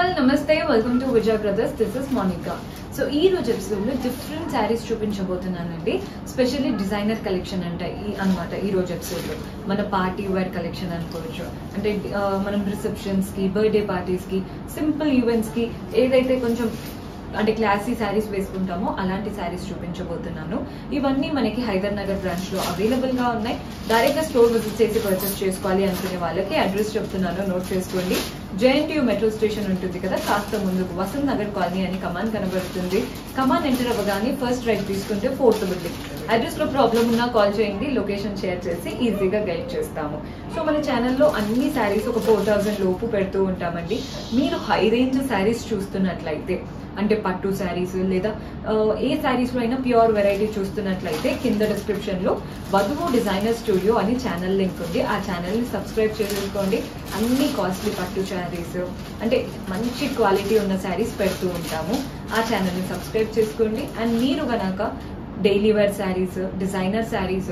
all నమస్తే welcome to Vijay brothers this is Monica so ఈ రోజు ఎపిసోడ్ లో డిఫరెంట్ శారీస్ చూపించబోతున్నానండి స్పెషల్లీ డిజైనర్ కలెక్షన్ అంటే ఈ అన్నమాట ఈ రోజు ఎపిసోడ్ లో మన పార్టీ వేర్ కలెక్షన్ అనుకోవచ్చు అంటే ఆ, మనం రిసెప్షన్స్ కి బర్త్డే పార్టీస్ కి సింపుల్ ఈవెంట్స్ కి ఏదైతే కొంచెం అంటే క్లాసీ శారీస్ వేసుకుంటామో అలాంటి శారీస్ చూపించబోతున్నాను ఇవన్నీ మనకి హైదర్ నగర్ బ్రాంచ్ లో అవైలబుల్ గా ఉన్నాయి డైరెక్ట్ గా స్టోర్ విజిట్ చేసి పర్చేస్ చేసుకోవాలి అనుకునే వాళ్ళకి అడ్రస్ చెప్తున్నాను నోట్ చేసుకోండి జేఎన్టీయూ మెట్రో స్టేషన్ ఉంటుంది కదా కాస్త ముందుకు వసంత్ నగర్ కాలనీ అని కమాన్ కనబడుతుంది కమాన్ ఎంటర్ అవ్వగానే ఫస్ట్ రైట్ తీసుకుంటే ఫోర్త్ బిల్డింగ్ అడ్రస్ లో ప్రాబ్లం ఉన్నా కాల్ చేయండి లొకేషన్ షేర్ చేసి ఈజీగా గైడ్ చేస్తాము సో మన ఛానల్లో అన్ని శారీస్ ఒక ఫోర్ థౌసండ్ లోపు పెడుతూ ఉంటామండి మీరు హై రేంజ్ శారీస్ చూస్తున్నట్లయితే అంటే పట్టు శారీస్ లేదా ఆ, ఏ శారీస్ లో అయినా ప్యూర్ వెరైటీ చూస్తున్నట్లయితే కింద డిస్క్రిప్షన్ లో వధువు డిజైనర్ స్టూడియో అని ఛానల్ లింక్ ఉంది ఆ ఛానల్ ని సబ్స్క్రైబ్ చేసుకోండి అన్ని కాస్ట్లీ పట్టు శారీస్ అంటే మంచి క్వాలిటీ ఉన్న శారీస్ పెడుతూ ఉంటాము ఆ ఛానల్ ని సబ్స్క్రైబ్ చేసుకోండి అండ్ మీరు గనక daily wear saris designer saris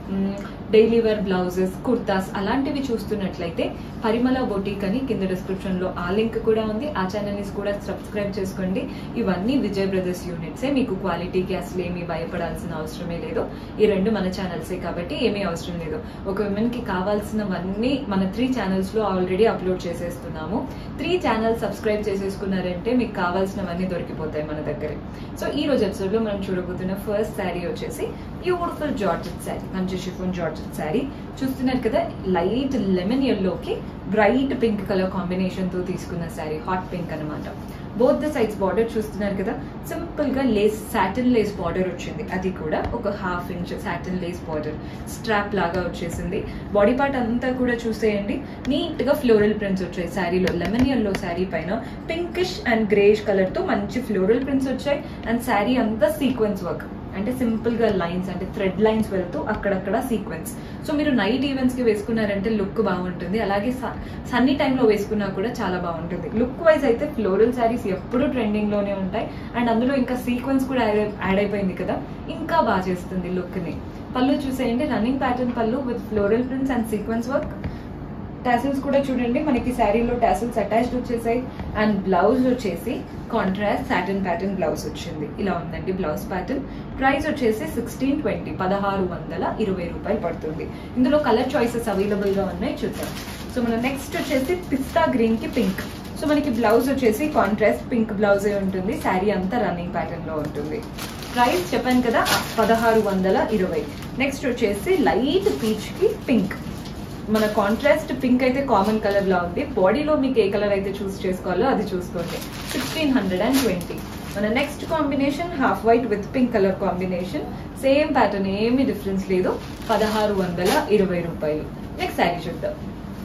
daily wear blouses kurtas అలాంటివి చూస్తున్నట్లయితే పరిమళ బొటీక్ అని కింద డిస్క్రిప్షన్ లో ఆ లింక్ కూడా ఉంది ఆ ఛానల్ ని కూడా సబ్స్క్రైబ్ చేసుకోండి ఇవన్నీ విజయ్ బ్రదర్స్ యూనిట్సే మీకు క్వాలిటీకి అసలు ఏమీ భయపడాల్సిన అవసరమే లేదు ఈ రెండు మన ఛానల్సే కాబట్టి ఏమీ అవసరం లేదు ఒక విమెన్ కి కావాల్సినవన్నీ మన త్రీ ఛానల్స్ లో ఆల్రెడీ అప్లోడ్ చేసేస్తున్నాము త్రీ ఛానల్స్ సబ్స్క్రైబ్ చేసేసుకున్నారంటే మీకు కావాల్సినవన్నీ దొరికిపోతాయి మన దగ్గరే సో ఈ రోజు ఎపిసోడ్ లో మనం చూడబోతున్న ఫస్ట్ శారీ వచ్చేసి బ్యూటిఫుల్ జార్జెట్ శారీ మంచి షిఫోన్ జార్జెట్ శారీ చూస్తున్నారు కదా లైట్ లెమన్ ఎల్లోకి బ్రైట్ పింక్ కలర్ కాంబినేషన్ తో తీసుకున్న శారీ హాట్ పింక్ అన్నమాట బోత్ ద సైడ్స్ బార్డర్ చూస్తున్నారు కదా సింపుల్ గా లేస్ సాటిన్ లేస్ బార్డర్ వచ్చింది అది కూడా ఒక half inch satin lace border strap లాగా వచ్చేసింది బాడీ పార్ట్ అంతా కూడా చూసేయండి నీట్ గా ఫ్లోరల్ ప్రింట్స్ వచ్చాయి శారీలో లెమన్ ఎల్లో శారీ పైన పింకిష్ అండ్ గ్రేష్ కలర్ తో మంచి ఫ్లోరల్ ప్రింట్స్ వచ్చాయి అండ్ శారీ అంతా సీక్వెన్స్ వర్క్ అంటే సింపుల్ గా లైన్స్ అంటే థ్రెడ్ లైన్స్ వెళ్తూ అక్కడక్కడ సీక్వెన్స్ సో మీరు నైట్ ఈవెంట్స్ కి వేసుకున్నారంటే లుక్ బాగుంటుంది అలాగే సన్నీ టైంలో వేసుకున్నా కూడా చాలా బాగుంటుంది లుక్ వైజ్ అయితే ఫ్లోరల్ శారీస్ ఎప్పుడూ ట్రెండింగ్ లోనే ఉంటాయి అండ్ అందులో ఇంకా సీక్వెన్స్ కూడా యాడ్ అయిపోయింది కదా ఇంకా బాగా చేస్తుంది లుక్ ని పళ్ళు చూసేయండి running pattern pallu with floral prints and sequence work tassels కూడా చూడండి మనకి శారీలో టాసిల్స్ అటాచ్డ్ వచ్చేసాయి అండ్ బ్లౌజ్ వచ్చేసి కాంట్రాస్ట్ సాటిన్ ప్యాటర్న్ బ్లౌజ్ వచ్చింది ఇలా ఉందండి బ్లౌజ్ ప్యాటర్న్ ప్రైస్ వచ్చేసి సిక్స్టీన్ ట్వంటీ పదహారు వందల ఇరవై రూపాయలు పడుతుంది ఇందులో కలర్ చాయిసెస్ అవైలబుల్ గా ఉన్నాయి చూద్దాం సో మన నెక్స్ట్ వచ్చేసి పిస్తా గ్రీన్ కి పింక్ సో మనకి బ్లౌజ్ వచ్చేసి కాంట్రాస్ట్ పింక్ బ్లౌజే ఉంటుంది శారీ అంతా రన్నింగ్ ప్యాటర్న్ లో ఉంటుంది ప్రైస్ చెప్పాను కదా పదహారు వందల ఇరవై నెక్స్ట్ వచ్చేసి లైట్ పీచ్ కి పింక్ మన కాంట్రాస్ట్ పింక్ అయితే కామన్ కలర్ లా ఉంది బాడీలో మీకు ఏ కలర్ అయితే చూస్ చేసుకోవాలో అది చూసుకోండి సిక్స్టీన్ హండ్రెడ్ అండ్ ట్వంటీ మన next combination half white with pink colour combination same pattern ఏమీ డిఫరెన్స్ లేదు పదహారు వందల ఇరవై రూపాయలు నెక్స్ట్ శారీ చూద్దాం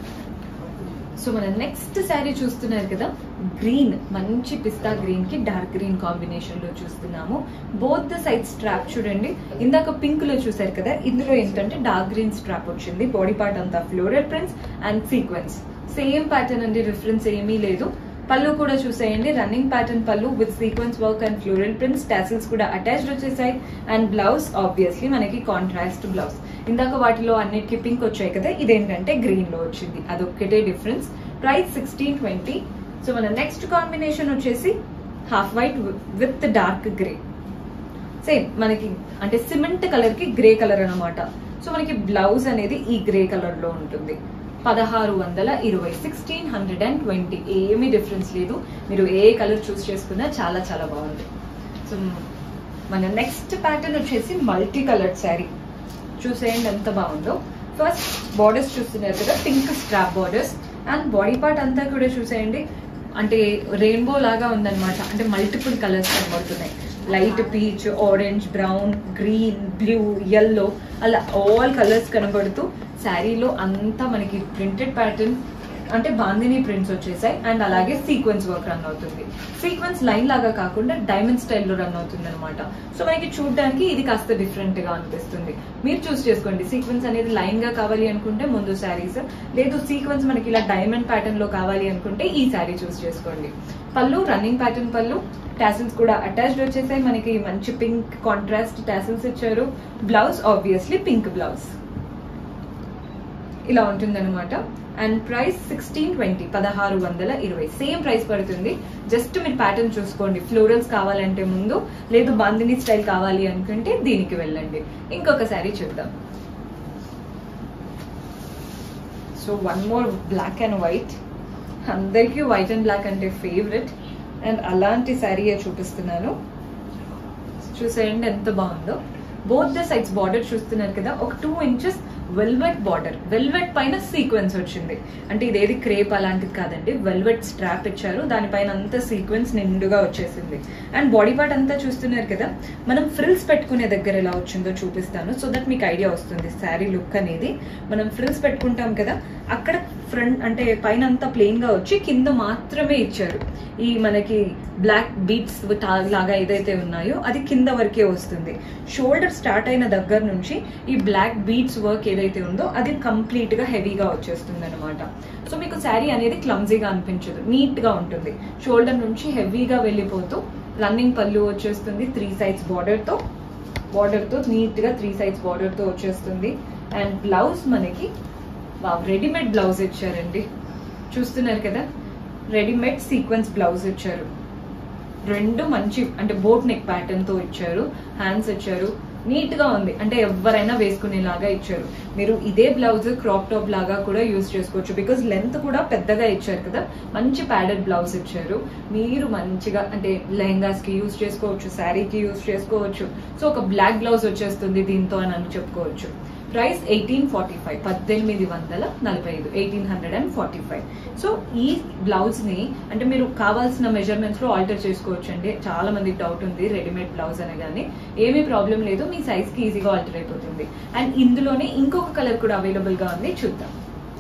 సో మన నెక్స్ట్ శారీ చూస్తున్నారు కదా గ్రీన్ మంచి పిస్తా గ్రీన్ కి డార్క్ గ్రీన్ కాంబినేషన్ లో చూస్తున్నాము బోత్ ద సైడ్ స్ట్రాప్ చూడండి ఇందాక పింక్ లో చూసారు కదా ఇందులో ఏంటంటే డార్క్ గ్రీన్ స్ట్రాప్ వచ్చింది బాడీ పార్ట్ అంతా floral prints and sequence same pattern అండి డిఫరెన్స్ ఏమీ లేదు పళ్ళు కూడా చూసేయండి running pattern pallu with sequence work and floral prints tassels కూడా అటాచ్డ్ వచ్చేసాయి అండ్ బ్లౌజ్ ఆబ్వియస్లీ మనకి కాంట్రాస్ట్ బ్లౌజ్ ఇందాక వాటిలో అన్నిటికీ పింక్ వచ్చాయి కదా ఇదేంటంటే గ్రీన్ లో వచ్చింది అదొక్కటే difference price sixteen twenty so మన నెక్స్ట్ కాంబినేషన్ వచ్చేసి half white with dark grey same మనకి అంటే సిమెంట్ కలర్ కి గ్రే కలర్ అన్నమాట సో మనకి బ్లౌజ్ అనేది ఈ గ్రే కలర్ లో ఉంటుంది పదహారు వందల ఇరవై సిక్స్టీన్ హండ్రెడ్ అండ్ ట్వంటీ ఏమీ డిఫరెన్స్ లేదు మీరు ఏ కలర్ చూస్ చేసుకున్నా చాలా చాలా బాగుంది సో మన నెక్స్ట్ ప్యాటర్న్ వచ్చేసి మల్టీ కలర్డ్ శారీ చూసేయండి ఎంత బాగుందో ఫస్ట్ బార్డర్స్ చూస్తున్నారు కదా pink strap borders and body part అంతా కూడా చూసేయండి అంటే రెయిన్బో లాగా ఉందన్నమాట అంటే మల్టిపుల్ కలర్స్ కనబడుతున్నాయి light peach orange brown green blue yellow అలా ఆల్ కలర్స్ కనబడుతూ శారీలో అంతా మనకి ప్రింటెడ్ ప్యాటర్న్ అంటే బాందిని ప్రింట్స్ వచ్చేసాయి అండ్ అలాగే సీక్వెన్స్ వర్క్ రన్ అవుతుంది సీక్వెన్స్ లైన్ లాగా కాకుండా డైమండ్ స్టైల్లో రన్ అవుతుంది అనమాట సో మనకి చూడడానికి ఇది కాస్త డిఫరెంట్ గా అనిపిస్తుంది మీరు చూస్ చేసుకోండి సీక్వెన్స్ అనేది లైన్ గా కావాలి అనుకుంటే ముందు శారీస్ లేదు సీక్వెన్స్ మనకి ఇలా డైమండ్ ప్యాటర్న్ లో కావాలి అనుకుంటే ఈ శారీ చూస్ చేసుకోండి pallu running pattern pallu tassels కూడా అటాచ్డ్ వచ్చేసాయి మనకి మంచి పింక్ కాంట్రాస్ట్ టాసిల్స్ ఇచ్చారు బ్లౌజ్ ఆబ్వియస్లీ పింక్ బ్లౌజ్ ఇలా ఉంటుందన్నమాట అండ్ ప్రైస్ సిక్స్టీన్ ట్వంటీ పదహారు వందల ఇరవై సేమ్ ప్రైస్ పడుతుంది జస్ట్ మీరు ప్యాటర్న్ చూసుకోండి ఫ్లోరల్స్ కావాలంటే ముందు లేదు బాందిని స్టైల్ కావాలి అనుకుంటే దీనికి వెళ్ళండి ఇంకొక శారీ చూద్దాం so one more black and white అందరికీ వైట్ అండ్ బ్లాక్ అంటే ఫేవరెట్ అండ్ అలాంటి శారీయే చూపిస్తున్నాను చూసేయండి ఎంత బాగుందో బోత్ ద సైడ్స్ బార్డర్ చూస్తున్నారు కదా ఒక two inches velvet border velvet పైన సీక్వెన్స్ వచ్చింది అంటే ఇదేది క్రేప్ అలాంటిది కాదండి వెల్వెట్ స్ట్రాప్ ఇచ్చారు దానిపైన అంతా సీక్వెన్స్ నిండుగా వచ్చేసింది అండ్ బాడీ పార్ట్ అంతా చూస్తున్నారు కదా మనం ఫ్రిల్స్ పెట్టుకునే దగ్గర ఎలా వచ్చిందో చూపిస్తాను సో దట్ మీకు ఐడియా వస్తుంది శారీ లుక్ అనేది మనం ఫ్రిల్స్ పెట్టుకుంటాం కదా అక్కడ ఫ్రంట్ అంటే పైన అంతా ప్లెయిన్ గా వచ్చి కింద మాత్రమే ఇచ్చారు ఈ మనకి బ్లాక్ బీట్స్ లాగా ఏదైతే ఉన్నాయో అది కింద వరకే వస్తుంది షోల్డర్ స్టార్ట్ అయిన దగ్గర నుంచి ఈ బ్లాక్ బీట్స్ వర్క్ ఏదైతే ఉందో అది కంప్లీట్ గా హెవీగా వచ్చేస్తుంది అనమాట సో మీకు శారీ అనేది క్లమ్జీగా అనిపించదు నీట్ గా ఉంటుంది షోల్డర్ నుంచి హెవీగా వెళ్ళిపోతూ రన్నింగ్ పళ్ళు వచ్చేస్తుంది త్రీ సైడ్స్ బార్డర్ తో బార్డర్ తో నీట్ గా త్రీ సైడ్స్ బార్డర్ తో వచ్చేస్తుంది అండ్ బ్లౌజ్ మనకి రెడీమేడ్ బ్లౌజ్ ఇచ్చారండి చూస్తున్నారు కదా రెడీమేడ్ సీక్వెన్స్ బ్లౌజ్ ఇచ్చారు రెండు మంచి అంటే బోట్ నెక్ ప్యాటర్న్ తో ఇచ్చారు హ్యాండ్స్ ఇచ్చారు నీట్ గా ఉంది అంటే ఎవరైనా వేసుకునేలాగా ఇచ్చారు మీరు ఇదే బ్లౌజ్ క్రాప్ టాప్ లాగా కూడా యూజ్ చేసుకోవచ్చు బికాస్ లెంత్ కూడా పెద్దగా ఇచ్చారు కదా మంచి ప్యాడెడ్ బ్లౌజ్ ఇచ్చారు మీరు మంచిగా అంటే లెహంగాస్ కి యూజ్ చేసుకోవచ్చు శారీకి యూజ్ చేసుకోవచ్చు సో ఒక బ్లాక్ బ్లౌజ్ వచ్చేస్తుంది దీంతో అని అని చెప్పుకోవచ్చు ప్రైస్ ఎయిటీన్ ఫార్టీ ఫైవ్ పద్దెనిమిది వందల నలభై ఐదు eighteen hundred and forty five so ఈ బ్లౌజ్ ని అంటే మీరు కావాల్సిన మెజర్మెంట్స్ లో ఆల్టర్ చేసుకోవచ్చు అండి చాలా మందికి డౌట్ ఉంది రెడీమేడ్ బ్లౌజ్ అనగానే ఏమీ ప్రాబ్లం లేదు మీ సైజ్ కి ఈజీగా ఆల్టర్ అయిపోతుంది అండ్ ఇందులోనే ఇంకొక కలర్ కూడా అవైలబుల్ గా ఉంది చూద్దాం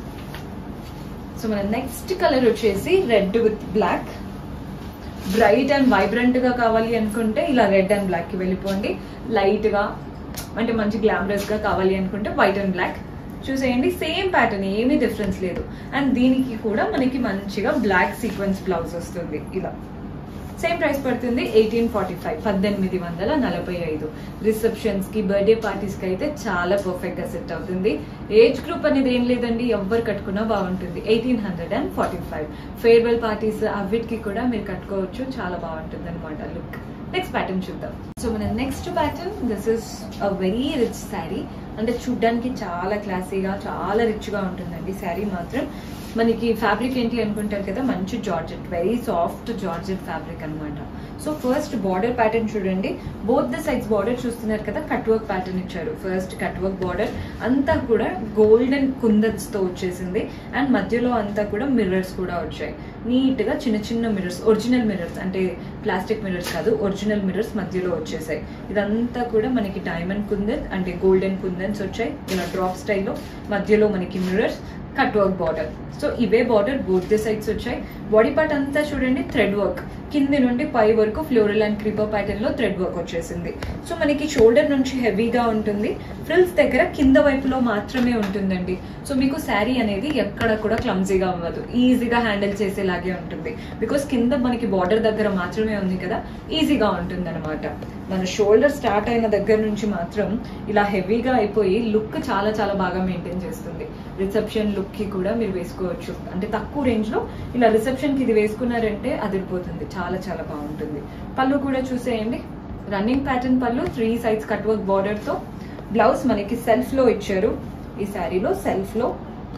సో మన నెక్స్ట్ కలర్ వచ్చేసి red with black bright and vibrant గా కావాలి అనుకుంటే ఇలా రెడ్ అండ్ బ్లాక్ కి వెళ్ళిపోండి లైట్ గా అంటే మంచి గ్లామరస్ గా కావాలి అనుకుంటే వైట్ అండ్ బ్లాక్ చూసేయండి సేమ్ ప్యాటర్న్ ఏమీ డిఫరెన్స్ లేదు అండ్ దీనికి కూడా మనకి మంచిగా బ్లాక్ సీక్వెన్స్ బ్లౌజ్ వస్తుంది ఇలా సేమ్ ప్రైస్ పడుతుంది ఎయిటీన్ ఫార్టీ ఫైవ్ పద్దెనిమిది వందల నలభై ఐదు రిసెప్షన్స్ కి బర్త్డే పార్టీస్ కి అయితే చాలా పర్ఫెక్ట్ గా సెట్ అవుతుంది ఏజ్ గ్రూప్ అనేది ఏం లేదండి ఎవ్వరు కట్టుకున్నా బాగుంటుంది eighteen hundred and forty five farewell parties అవిటికి కూడా మీరు కట్టుకోవచ్చు చాలా బాగుంటుంది అనమాట లుక్ నెక్స్ట్ ప్యాటర్న్ చూద్దాం సో మన next pattern this is a very rich sari అంటే చూడ్డానికి చాలా క్లాసీగా చాలా రిచ్ గా ఉంటుందండి శారీ మాత్రం మనకి ఫ్యాబ్రిక్ ఏంటి అనుకుంటారు కదా మంచి georgette very soft georgette fabric అన్నమాట సో ఫస్ట్ బార్డర్ ప్యాటర్న్ చూడండి బోత్ ద సైడ్స్ బార్డర్ చూస్తున్నారు కదా కట్ వర్క్ ప్యాటర్న్ ఇచ్చారు ఫస్ట్ కట్ వర్క్ బార్డర్ అంతా కూడా గోల్డెన్ కుందన్స్ తో వచ్చేసింది అండ్ మధ్యలో అంతా కూడా మిర్రర్స్ కూడా వచ్చాయి నీట్ గా చిన్న చిన్న మిర్రర్స్ ఒరిజినల్ మిర్రర్స్ అంటే ప్లాస్టిక్ మిర్రర్స్ కాదు ఒరిజినల్ మిర్రర్స్ మధ్యలో వచ్చేసాయి ఇదంతా కూడా మనకి డైమండ్ కుందన్ అంటే గోల్డెన్ కుందన్స్ వచ్చాయి ఇలా డ్రాప్ స్టైల్లో మధ్యలో మనకి mirrors cut work border so ఇవే బార్డర్ బోత్ ది సైడ్స్ వచ్చాయి బాడీ పార్ట్ అంతా చూడండి థ్రెడ్ వర్క్ కింది నుండి పై వరకు ఫ్లోరల్ అండ్ క్రీపర్ ప్యాటర్న్ లో థ్రెడ్ వర్క్ వచ్చేసింది సో మనకి షోల్డర్ నుంచి హెవీగా ఉంటుంది ఫ్రిల్స్ దగ్గర కింద వైపులో మాత్రమే ఉంటుందండి సో మీకు శారీ అనేది ఎక్కడ కూడా క్లమ్జీగా అవ్వదు ఈజీగా హ్యాండిల్ చేసేలాగే ఉంటుంది బికాస్ కింద మనకి బార్డర్ దగ్గర మాత్రమే ఉంది కదా ఈజీగా ఉంటుంది అనమాట మన షోల్డర్ స్టార్ట్ అయిన దగ్గర నుంచి మాత్రం ఇలా హెవీగా అయిపోయి లుక్ చాలా చాలా బాగా మెయింటైన్ చేస్తుంది రిసెప్షన్ లుక్ కి కూడా మీరు వేసుకోవచ్చు అంటే తక్కువ రేంజ్ లో ఇలా రిసెప్షన్ కి ఇది వేసుకున్నారంటే అదిరిపోతుంది చాలా చాలా బాగుంటుంది పళ్ళు కూడా చూసేయండి running pattern pallu three sides cut work border తో బ్లౌజ్ మనకి సెల్ఫ్ లో ఇచ్చారు ఈ శారీలో సెల్ఫ్ లో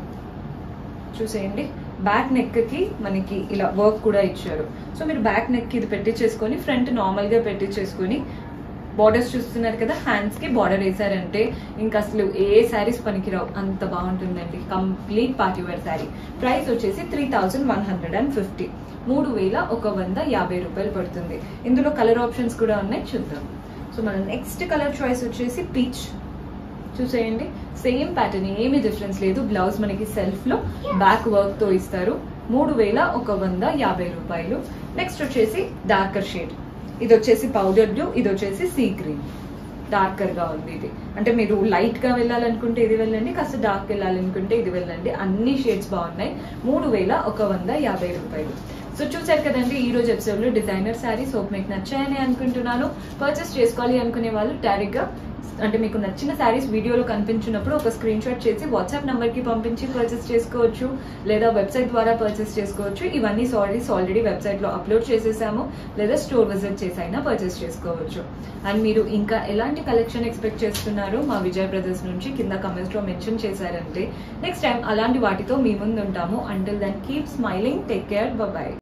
చూసేయండి బ్యాక్ నెక్ కి మనకి ఇలా వర్క్ కూడా ఇచ్చారు సో మీరు బ్యాక్ నెక్ కి ఇది పెట్టించేసుకొని ఫ్రంట్ నార్మల్ గా పెట్టించేసుకొని బార్డర్స్ చూస్తున్నారు కదా హ్యాండ్స్ కి బార్డర్ వేసారంటే ఇంకా అసలు ఏ శారీస్ పనికిరావు అంత బాగుంటుందండి complete party wear sari price వచ్చేసి three thousand one hundred and fifty మూడు వేల ఒక వంద యాభై రూపాయలు పడుతుంది ఇందులో కలర్ ఆప్షన్స్ కూడా ఉన్నాయి చూద్దాం సో మన నెక్స్ట్ కలర్ చాయిస్ వచ్చేసి పీచ్ చూసేయండి సేమ్ ప్యాటర్న్ ఏమీ డిఫరెన్స్ లేదు బ్లౌజ్ మనకి సెల్ఫ్ లో బ్యాక్ వర్క్ తో ఇస్తారు మూడు వేల ఒక వంద యాభై రూపాయలు నెక్స్ట్ వచ్చేసి డార్కర్ షేడ్ ఇది వచ్చేసి పౌడర్ బ్లూ ఇది వచ్చేసి సీ గ్రీన్ డార్కర్ గా ఉంది ఇది అంటే మీరు లైట్ గా వెళ్ళాలనుకుంటే ఇది వెళ్ళండి కాస్త డార్క్ వెళ్ళాలనుకుంటే ఇది వెళ్ళండి అన్ని షేడ్స్ బాగున్నాయి మూడు వేల ఒక వంద యాభై రూపాయలు సో చూసారు కదండి ఈ రోజు ఎపిసోడ్ లో డిజైనర్ శారీస్ హోప్ మీకు నచ్చాయని అనుకుంటున్నాను పర్చేస్ చేసుకోవాలి అనుకునే వాళ్ళు డైరెక్ట్ గా అంటే మీకు నచ్చిన శారీస్ వీడియోలో కనిపించినప్పుడు ఒక స్క్రీన్ షాట్ చేసి వాట్సాప్ నంబర్ కి పంపించి పర్చేస్ చేసుకోవచ్చు లేదా వెబ్సైట్ ద్వారా పర్చేస్ చేసుకోవచ్చు ఇవన్నీ సారీస్ ఆల్రెడీ వెబ్సైట్ లో అప్లోడ్ చేసేసాము లేదా స్టోర్ విజిట్ చేసి అయినా పర్చేస్ చేసుకోవచ్చు అండ్ మీరు ఇంకా ఎలాంటి కలెక్షన్ ఎక్స్పెక్ట్ చేస్తున్నారో మా విజయ్ బ్రదర్స్ నుంచి కింద కమెంట్స్ లో మెన్షన్ చేశారంటే నెక్స్ట్ టైం అలాంటి వాటితో మీ ముందు ఉంటాము until then keep smiling take care bye